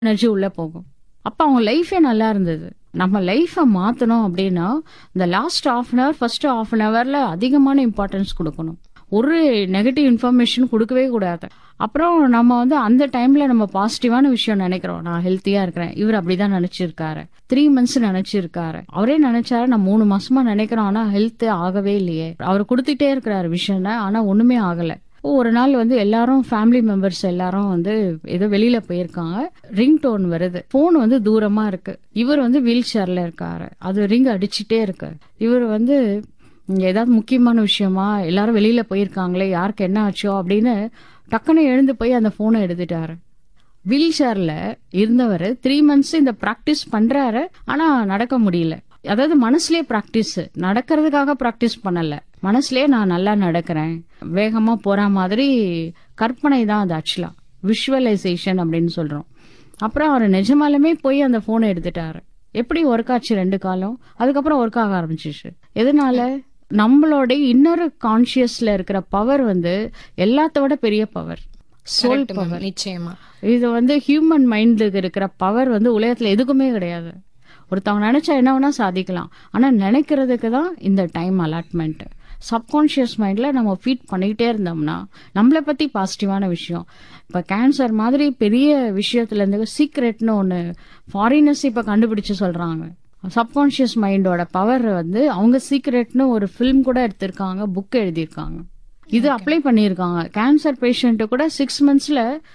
Energy உள்ள போகும் அப்ப அவங்க லைஃபே நல்லா இருந்தது நம்ம லைஃபை மாத்தணும் அப்படின்னா இந்த last of an hour first of an ஹவர்ல அதிகமான இம்பார்ட்டன்ஸ் கொடுக்கணும் ஒரு நெகட்டிவ் இன்ஃபர்மேஷன் கொடுக்கவே கூடாது அப்புறம் நம்ம வந்து அந்த டைம்ல நம்ம பாசிட்டிவான விஷயம் நினைக்கிறோம் நான் ஹெல்த்தியா இருக்கிறேன் இவர் அப்படிதான் நினைச்சிருக்காரு த்ரீ மந்த்ஸ் நினைச்சிருக்காரு அவரே நினைச்சாரு நான் மூணு மாசமா நினைக்கிறோம் ஆனா ஹெல்த் ஆகவே இல்லையே அவர் கொடுத்துட்டே இருக்கிறாரு விஷயம் ஆனா ஒண்ணுமே ஆகல ஒரு நாள் வந்து எல்லாரும் ஃபேமிலி மெம்பர்ஸ் எல்லாரும் வந்து ஏதோ வெளியில போயிருக்காங்க ரிங் டோன் வருது போன் வந்து தூரமா இருக்கு இவர் வந்து வீல் சேர்ல இருக்காரு அது ரிங் அடிச்சுட்டே இருக்கு இவர் வந்து இங்க ஏதாவது முக்கியமான விஷயமா எல்லாரும் வெளியில போயிருக்காங்களே யாருக்கு என்ன ஆச்சோ அப்படின்னு டக்குன்னு எழுந்து போய் அந்த போனை எடுத்துட்டாரு வீல் சேர்ல இருந்தவர் த்ரீ மந்த்ஸ் இந்த பிராக்டிஸ் பண்றாரு ஆனா நடக்க முடியல அதாவது மனசுலயே பிராக்டிஸ் நடக்கிறதுக்காக பிராக்டிஸ் பண்ணல மனசுலயே நான் நல்லா நடக்கிறேன் வேகமா போற மாதிரி கற்பனை தான் அது ஆக்சுவலா விஷுவலைசேஷன் அப்படின்னு சொல்றோம் அப்புறம் அவர் நிஜமாலுமே போய் அந்த போனை எடுத்துட்டாரு எப்படி ஒர்க் ஆச்சு ரெண்டு காலம் அதுக்கப்புறம் ஒர்க் ஆக ஆரம்பிச்சிச்சு எதனால நம்மளோட இன்னொரு கான்சியஸ்ல இருக்கிற பவர் வந்து எல்லாத்தோட பெரிய power soul Correct ma'am, power நிச்சயமா இது வந்து ஹியூமன் மைண்டுக்கு இருக்கிற பவர் வந்து உலகத்துல எதுக்குமே கிடையாது ஒருத்தவங்க நினைச்சா என்ன வேணா சாதிக்கலாம் ஆனா நினைக்கிறதுக்கு தான் இந்த டைம் அலாட்மெண்ட் சப்கான்ஷியஸ் மைண்ட்ல நம்ம ஃபீட் பண்ணிக்கிட்டே இருந்தோம்னா நம்மளை பத்தி பாசிட்டிவான விஷயம் இப்ப கேன்சர் மாதிரி பெரிய விஷயத்துல இருந்து சீக்ரெட்னு ஒண்ணு ஃபாரினர்ஸ் இப்ப கண்டுபிடிச்சு சொல்றாங்க சப்கான்ஷியஸ் மைண்டோட பவர் வந்து அவங்க சீக்ரெட்னு ஒரு ஃபிலிம் கூட எடுத்திருக்காங்க புக் எழுதியிருக்காங்க இது அப்ளை பண்ணியிருக்காங்க கேன்சர் பேஷண்ட் கூட சிக்ஸ் மந்த்ஸ்ல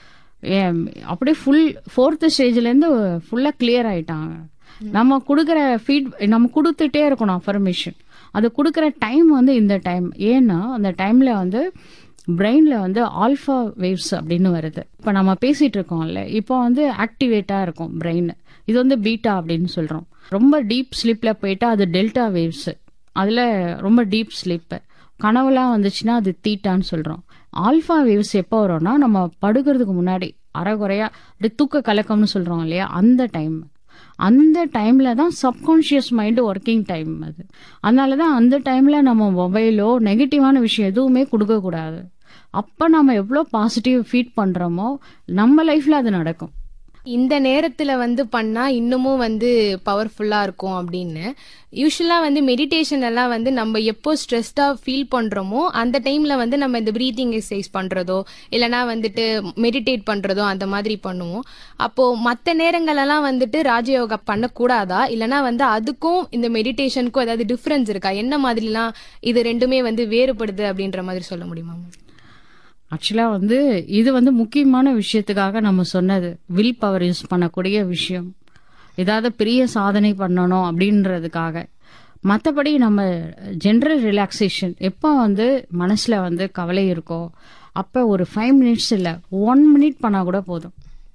அப்படியே ஃபுல் ஃபோர்த் ஸ்டேஜ்ல இருந்து ஃபுல்லா கிளியர் ஆயிட்டாங்க நம்ம கொடுக்குற ஃபீட் நம்ம கொடுத்துட்டே இருக்கணும் அஃபர்மேஷன் அது கொடுக்குற டைம் வந்து இந்த டைம் ஏன்னா அந்த டைம்ல வந்து பிரெயின்ல வந்து ஆல்ஃபா வேவ்ஸ் அப்படின்னு வருது இப்போ நம்ம பேசிட்டு இருக்கோம்ல இப்போ வந்து ஆக்டிவேட்டா இருக்கும் பிரெயின் இது வந்து பீட்டா அப்படின்னு சொல்றோம் ரொம்ப டீப் ஸ்லீப்ல போயிட்டா அது டெல்டா வேவ்ஸ் அதுல ரொம்ப டீப் ஸ்லீப் கனவுலாம் வந்துச்சுன்னா அது தீட்டான்னு சொல்றோம் ஆல்ஃபா வேவ்ஸ் எப்போ வரும்னா நம்ம படுக்கிறதுக்கு முன்னாடி அரைகுறையா அப்படி தூக்க கலக்கம்னு சொல்றோம் இல்லையா அந்த டைம் அந்த டைம்ல தான் சப்கான்ஷியஸ் மைண்டு ஒர்க்கிங் டைம் அது அதனால தான் அந்த டைம்ல நம்ம மொபைலோ நெகட்டிவான விஷயம் எதுவுமே கொடுக்க கூடாது அப்ப நம்ம எவ்வளோ பாசிட்டிவ் ஃபீட் பண்றோமோ நம்ம லைஃப்ல அது நடக்கும் இந்த நேரத்துல வந்து பண்ணா இன்னமும் வந்து பவர்ஃபுல்லா இருக்கும் அப்படின்னு யூஸ்வலா வந்து மெடிடேஷன் எல்லாம் வந்து நம்ம எப்போ ஸ்ட்ரெஸ்டா ஃபீல் பண்றோமோ அந்த டைம்ல வந்து நம்ம இந்த பிரீத்திங் எக்ஸசைஸ் பண்றதோ இல்லனா வந்துட்டு மெடிடேட் பண்றதோ அந்த மாதிரி பண்ணுவோம் அப்போ மத்த நேரங்களெல்லாம் வந்துட்டு ராஜயோகா பண்ணக்கூடாதா இல்லனா வந்து அதுக்கும் இந்த மெடிடேஷனுக்கும் ஏதாவது டிஃபரன்ஸ் இருக்கா என்ன மாதிரிலாம் இது ரெண்டுமே வந்து வேறுபடுது அப்படின்ற மாதிரி சொல்ல முடியுமா ma'am? ஆக்சுவலா வந்து இது வந்து முக்கியமான விஷயத்துக்காக நம்ம சொன்னது வில் பவர் யூஸ் பண்ணக்கூடிய விஷயம் ஏதாவது பெரிய சாதனை பண்ணணும் அப்படின்றதுக்காக மற்றபடி நம்ம ஜென்ரல் ரிலாக்ஸேஷன் எப்போ வந்து மனசுல வந்து கவலை இருக்கோ அப்போ ஒரு ஃபைவ் மினிட்ஸ் இல்லை ஒன் மினிட் பண்ணா கூட போதும்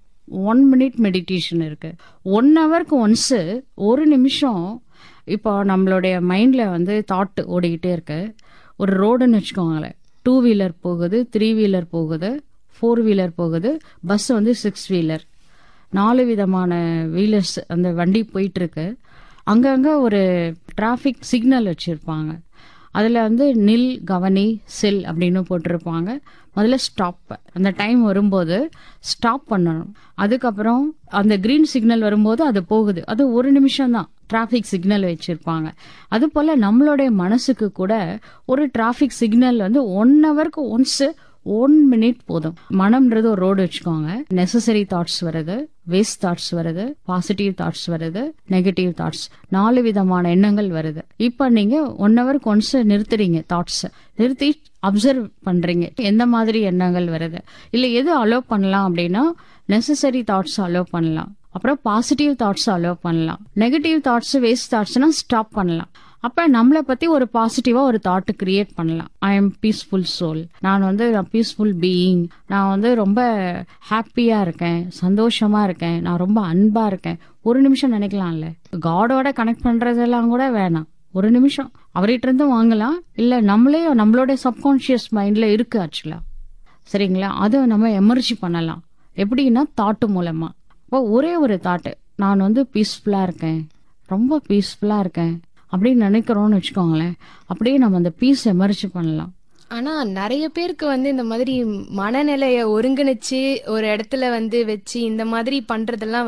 ஒன் மினிட் மெடிடேஷன் இருக்கு ஒன் ஹவருக்கு ஒன்ஸு ஒரு நிமிஷம் இப்போ நம்மளுடைய மைண்ட்ல வந்து தாட் ஓடிக்கிட்டே இருக்கு ஒரு ரோடுன்னு வச்சுக்கோங்களேன் டூ வீலர் போகுது த்ரீ வீலர் போகுது ஃபோர் வீலர் போகுது பஸ் வந்து சிக்ஸ் வீலர் நாலு விதமான வீலர்ஸ் அந்த வண்டி போயிட்டு இருக்கு அங்கங்க ஒரு டிராஃபிக் சிக்னல் வச்சிருப்பாங்க அதுல வந்து நில் கவனி செல் அப்படின்னு போட்டிருப்பாங்க முதல்ல ஸ்டாப் அந்த டைம் வரும்போது ஸ்டாப் பண்ணணும் அதுக்கப்புறம் அந்த கிரீன் சிக்னல் வரும்போது அது போகுது அது ஒரு நிமிஷம் தான் டிராஃபிக் சிக்னல் வச்சிருப்பாங்க அது போல நம்மளுடைய மனசுக்கு கூட ஒரு டிராஃபிக் சிக்னல் வந்து ஒன் ஹவருக்கு ஒன்ஸ் ஒன் மினிட் போதும் மனம்ன்றது ஒரு ரோடு வச்சுக்கோங்க நெசசரி தாட்ஸ் வருது வேஸ்ட் தாட்ஸ் வருது பாசிட்டிவ் தாட்ஸ் வருது நெகட்டிவ் தாட்ஸ் நாலு விதமான எண்ணங்கள் வருது இப்போ நீங்க ஒன் ஹவருக்கு ஒன்ஸ் நிறுத்துறீங்க தாட்ஸ் நிறுத்தி அப்சர்வ் பண்றீங்க எந்த மாதிரி எண்ணங்கள் வருது இல்ல எது அலோவ் பண்ணலாம் அப்படின்னா நெசசரி தாட்ஸ் அலோவ் பண்ணலாம் அப்புறம் பாசிட்டிவ் தாட்ஸ் அலோவ் பண்ணலாம் நெகட்டிவ் தாட்ஸ் வேஸ்ட் தாட்ஸ்னா ஸ்டாப் பண்ணலாம் அப்ப நம்மளை பத்தி ஒரு பாசிட்டிவா ஒரு தாட் கிரியேட் பண்ணலாம் ஐ எம் பீஸ்ஃபுல் சோல் நான் வந்து பீஸ்ஃபுல் பீயிங் நான் வந்து ரொம்ப ஹாப்பியா இருக்கேன் சந்தோஷமா இருக்கேன் நான் ரொம்ப அன்பா இருக்கேன் ஒரு நிமிஷம் நினைக்கலாம்ல காடோட கனெக்ட் பண்றதெல்லாம் கூட வேணாம் ஒரு நிமிஷம் அவர்கிட்ட இருந்து வாங்கலாம் இல்ல நம்மளே நம்மளோட சப்கான்ஷியஸ் மைண்ட்ல இருக்கு ஆக்சுவலா சரிங்களா அதை நம்ம எமர்ஜி பண்ணலாம் எப்படின்னா தாட்டு மூலமா இப்போ ஒரே ஒரு தாட்டு நான் வந்து பீஸ்ஃபுல்லா இருக்கேன் ரொம்ப பீஸ்ஃபுல்லா இருக்கேன் அப்படின்னு நினைக்கிறோம்னு வச்சுக்கோங்களேன் அப்படியே நம்ம அந்த பீஸ் எமர்ஜி பண்ணலாம் ஆனா நிறைய பேருக்கு வந்து இந்த மாதிரி மனநிலைய ஒருங்கிணைச்சு ஒரு இடத்துல வந்து வச்சு இந்த மாதிரி பண்றதெல்லாம்